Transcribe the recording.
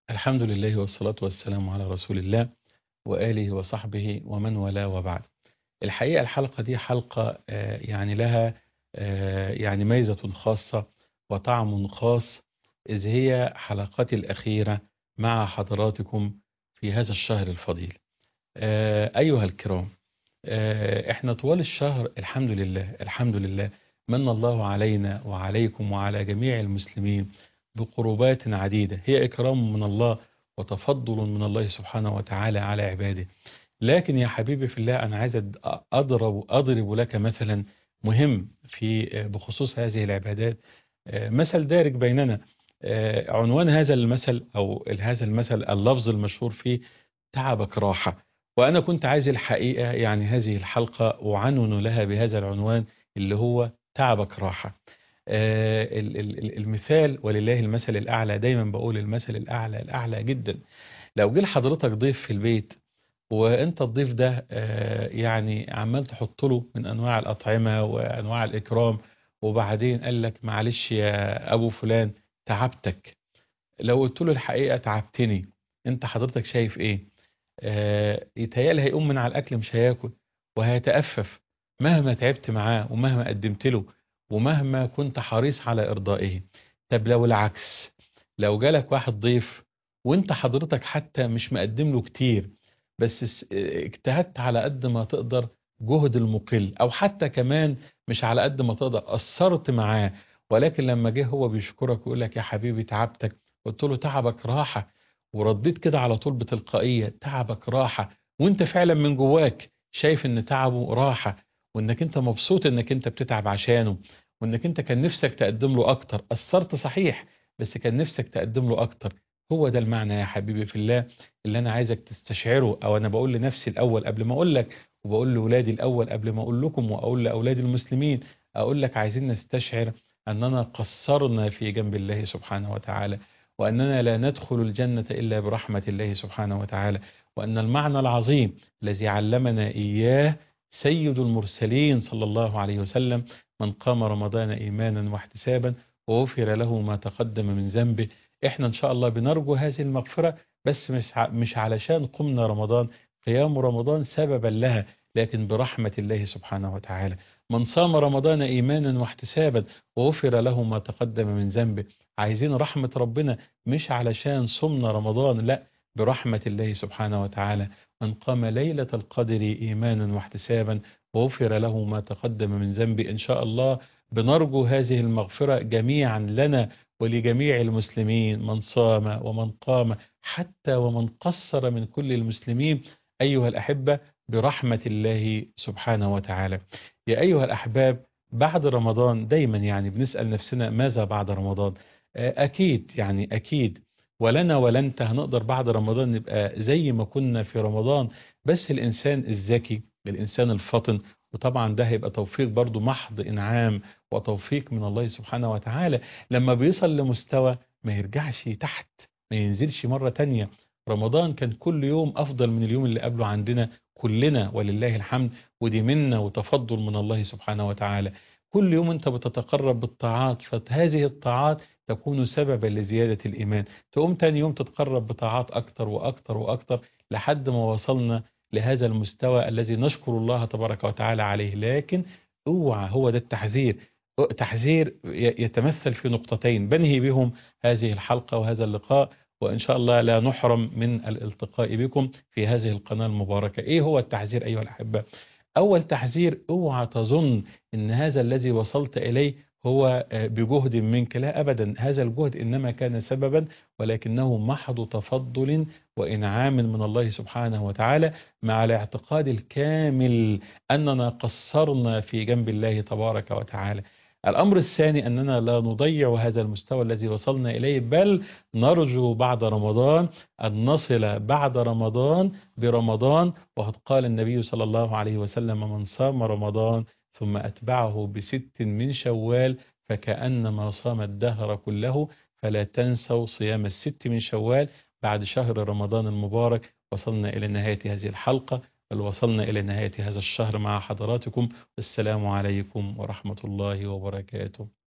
الحمد لله والصلاة والسلام على رسول الله وآله وصحبه ومن والاه وبعد الحقيقة الحلقة دي حلقة آه، يعني لها آه، يعني ميزة خاصة وطعم خاص إذ هي حلقتي الأخيرة مع حضراتكم في هذا الشهر الفضيل آه، أيها الكرام آه، احنا طوال الشهر الحمد لله الحمد لله من الله علينا وعليكم وعلى جميع المسلمين بقربات عديدة هي إكرام من الله وتفضل من الله سبحانه وتعالى على عباده لكن يا حبيبي في الله أنا عايز أد- أضرب, أضرب لك مثلا مهم في بخصوص هذه العبادات آه، مثل دارج بيننا آه، عنوان هذا المثل أو هذا المثل اللفظ المشهور فيه تعبك راحة وأنا كنت عايز الحقيقة يعني هذه الحلقة أعنون لها بهذا العنوان اللي هو تعبك راحة آه، ال- ال- ال- المثال ولله المثل الأعلى دايما بقول المثل الأعلى الأعلى جدا لو جه لحضرتك ضيف في البيت وانت الضيف ده آه، يعني عمال تحط له من انواع الاطعمه وانواع الاكرام وبعدين قال لك معلش يا ابو فلان تعبتك لو قلت له الحقيقه تعبتني انت حضرتك شايف ايه آه، يتهيألي هيقوم من على الاكل مش هياكل وهيتأفف مهما تعبت معاه ومهما قدمت له ومهما كنت حريص على ارضائه طب لو العكس لو جالك واحد ضيف وانت حضرتك حتى مش مقدم له كتير بس س- اجتهدت على قد ما تقدر جهد المقل او حتى كمان مش على قد ما تقدر قصرت معاه ولكن لما جه هو بيشكرك ويقول لك يا حبيبي تعبتك قلت له تعبك راحة ورديت كده على طول بتلقائية تعبك راحة وانت فعلا من جواك شايف ان تعبه راحة وانك انت مبسوط انك انت بتتعب عشانه وانك انت كان نفسك تقدم له اكتر قصرت صحيح بس كان نفسك تقدم له اكتر هو ده المعنى يا حبيبي في الله اللي انا عايزك تستشعره او انا بقول لنفسي الاول قبل ما اقول لك وبقول لاولادي الاول قبل ما اقول لكم واقول لاولاد المسلمين اقول لك عايزين نستشعر اننا قصرنا في جنب الله سبحانه وتعالى واننا لا ندخل الجنه الا برحمه الله سبحانه وتعالى وان المعنى العظيم الذي علمنا اياه سيد المرسلين صلى الله عليه وسلم من قام رمضان ايمانا واحتسابا وغفر له ما تقدم من ذنبه احنا ان شاء الله بنرجو هذه المغفره بس مش ع- مش علشان قمنا رمضان قيام رمضان سببا لها لكن برحمة الله سبحانه وتعالى من صام رمضان إيمانا واحتسابا وغفر له ما تقدم من ذنبه عايزين رحمة ربنا مش علشان صمنا رمضان لا برحمة الله سبحانه وتعالى من قام ليلة القدر إيمانا واحتسابا وغفر له ما تقدم من ذنبه إن شاء الله بنرجو هذه المغفرة جميعا لنا ولجميع المسلمين من صام ومن قام حتى ومن قصر من كل المسلمين أيها الأحبة برحمة الله سبحانه وتعالى يا أيها الأحباب بعد رمضان دايما يعني بنسأل نفسنا ماذا بعد رمضان آه، أكيد يعني أكيد ولنا ولا انت هنقدر بعد رمضان نبقى زي ما كنا في رمضان بس الإنسان الذكي الإنسان الفطن وطبعا ده هيبقى توفيق برضو محض إنعام وتوفيق من الله سبحانه وتعالى لما بيصل لمستوى ما يرجعش تحت ما ينزلش مرة تانية رمضان كان كل يوم أفضل من اليوم اللي قبله عندنا كلنا ولله الحمد ودي منة وتفضل من الله سبحانه وتعالى كل يوم أنت بتتقرب بالطاعات فهذه الطاعات تكون سببا لزيادة الإيمان تقوم تاني يوم تتقرب بطاعات أكتر وأكتر وأكتر لحد ما وصلنا لهذا المستوى الذي نشكر الله تبارك وتعالى عليه لكن اوعى هو ده التحذير تحذير يتمثل في نقطتين بنهي بهم هذه الحلقة وهذا اللقاء وإن شاء الله لا نحرم من الالتقاء بكم في هذه القناة المباركة إيه هو التحذير أيها الأحبة أول تحذير اوعى تظن إن هذا الذي وصلت إليه هو آه، بجهد منك لا أبدا هذا الجهد إنما كان سببا ولكنه محض تفضل وإنعام من الله سبحانه وتعالى مع الاعتقاد الكامل أننا قصرنا في جنب الله تبارك وتعالى الأمر الثاني أننا لا نضيع هذا المستوى الذي وصلنا إليه بل نرجو بعد رمضان أن نصل بعد رمضان برمضان وقد قال النبي صلى الله عليه وسلم من صام رمضان ثم أتبعه بست من شوال فكأنما صام الدهر كله فلا تنسوا صيام الست من شوال بعد شهر رمضان المبارك وصلنا إلى نهاية هذه الحلقة بل وصلنا إلى نهاية هذا الشهر مع حضراتكم والسلام عليكم ورحمة الله وبركاته